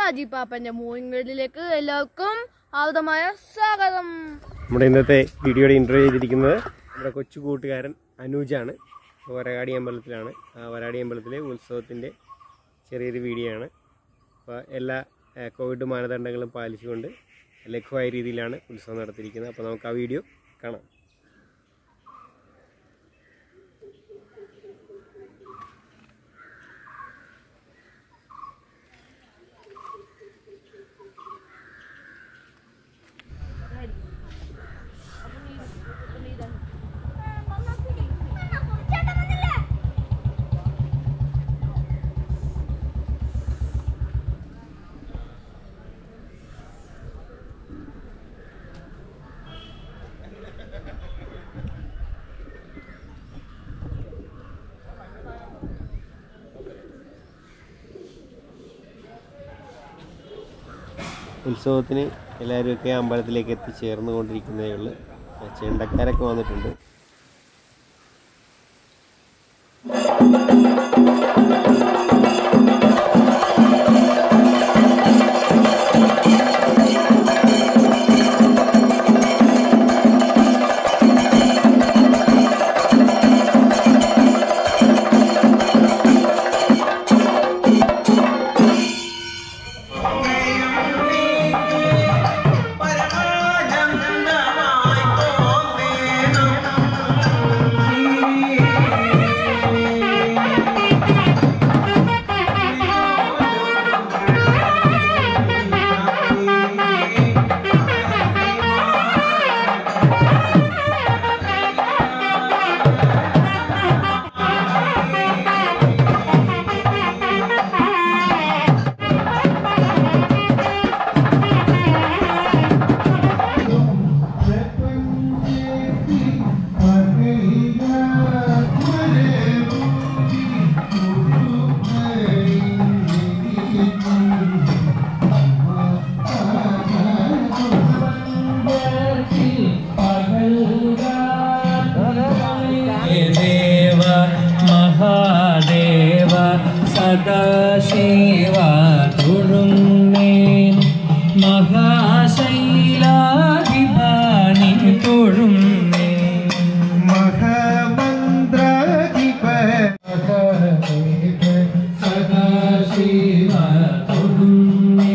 Shaji പാപ്പന്റെ moving വേൾഡിലേക്ക് എല്ലാവർക്കും ആവതമായ സ്വാഗതം നമ്മുടെ ഇന്നത്തെ വീഡിയോയുടെ ഇൻ്റർവ്യൂ ചെയ്തിരിക്കുന്നത് നമ്മുടെ കൊച്ചു കൂട്ടുകാരൻ അനൂജാണ് വരകാടി അമ്പലത്തിലാണ് ആ വരാടി അമ്പലത്തിലെ ഉത്സവത്തിൻ്റെ ചെറിയൊരു വീഡിയോ ആണ് അപ്പോൾ എല്ലാ ഏഹ്, കോവിഡ് മാനദണ്ഡങ്ങളും പാലിച്ചുകൊണ്ട് ലഘുവായ രീതിയിലാണ് ഉത്സവം നടത്തിയിരിക്കുന്നത് അപ്പോൾ നമുക്ക് ആ വീഡിയോ കാണാം ഉത്സവത്തിന് എല്ലാവരുമൊക്കെ അമ്പലത്തിലേക്ക് എത്തിച്ചേർന്ന് കൊണ്ടിരിക്കുന്നതേ ഉള്ളൂ ചെണ്ടക്കാരൊക്കെ വന്നിട്ടുണ്ട് देव महादेव सदाशिव तुरुन्मे महाशैलाधिपानि तुरुन्मे सदाशिव तुरुन्मे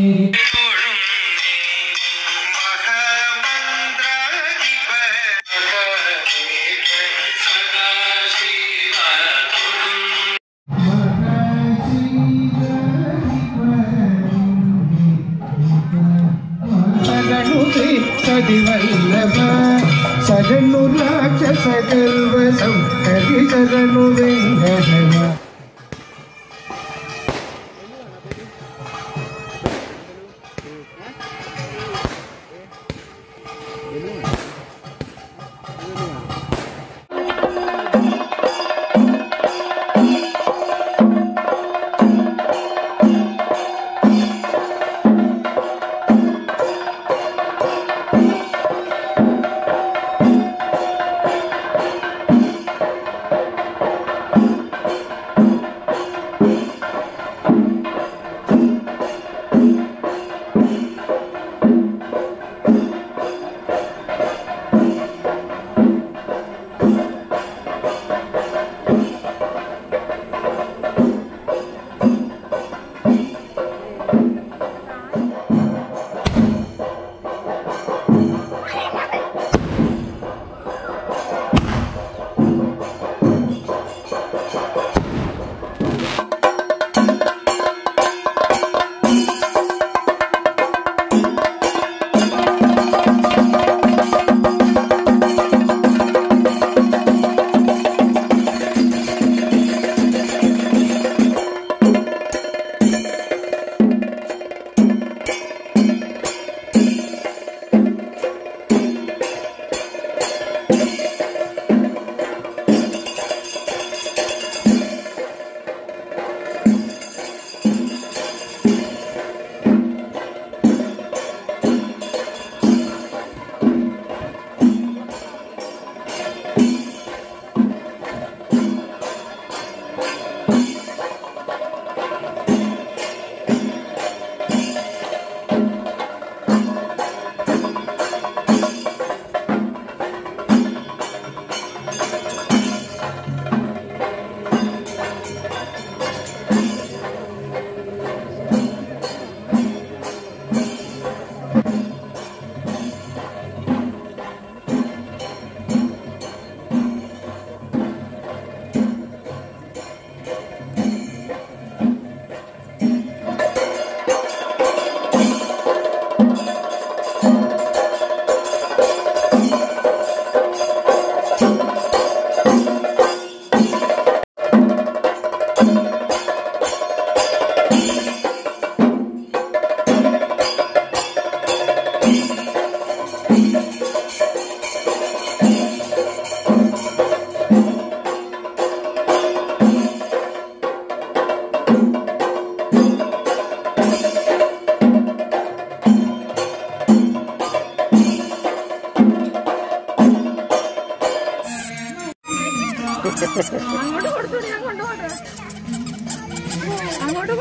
ಸದಿವಲ್ಲಭ ಶರಣು ರಾಕ್ಷಸ ಕಲ್ವಸಂ ಕರಿ ಶರಣು ವೆಂಕಟವ അപ്പോൾ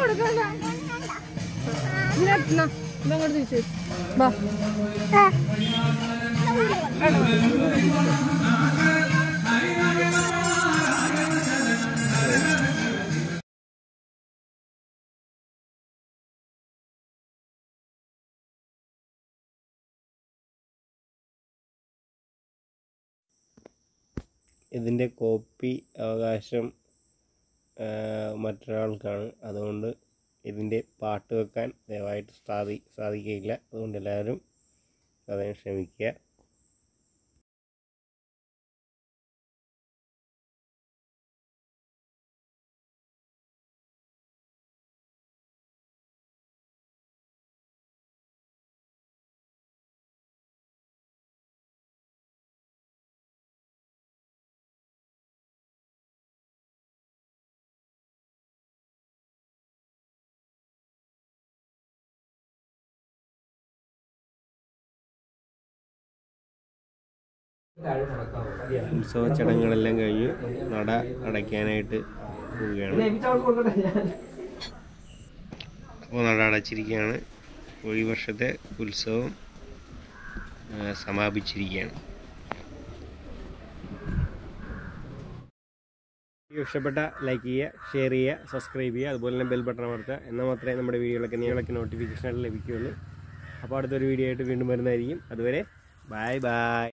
കൊടുക്കണ്ട ഇങ്ങനെ എന്നാ, ഇതാ ഇങ്ങോട്ട് തിരിച്ച് വാ ഇതിൻ്റെ കോപ്പി അവകാശം ആ, മറ്റൊരാൾക്കാണ് അതുകൊണ്ട് ഇതിൻ്റെ പാട്ട് വെക്കാൻ ദയവായിട്ട് സാധി സാധിക്കുകയില്ല അതുകൊണ്ട് എല്ലാവരും അതിനെ ക്ഷമിക്കുക ഉത്സവ ചടങ്ങുകളെല്ലാം കഴിഞ്ഞു നട അടയ്ക്കാനായിട്ട് പോവുകയാണ് അപ്പോൾ നട അടച്ചിരിക്കുകയാണ് ഈ വർഷത്തെ ഉത്സവം ആ, സമാപിച്ചിരിക്കുകയാണ് വീഡിയോ ഇഷ്ടപ്പെട്ട ലൈക്ക് ചെയ്യുക ഷെയർ ചെയ്യുക സബ്സ്ക്രൈബ് ചെയ്യുക അതുപോലെ തന്നെ ബെൽ ബട്ടൺ അമർത്തുക എന്നാൽ മാത്രമേ നമ്മുടെ വീഡിയോകളൊക്കെ നിങ്ങളൊക്കെ നോട്ടിഫിക്കേഷൻ ലഭിക്കുകയുള്ളൂ അപ്പോൾ അടുത്തൊരു വീഡിയോ ആയിട്ട് വീണ്ടും വരുന്നതായിരിക്കും അതുവരെ ബൈ ബൈ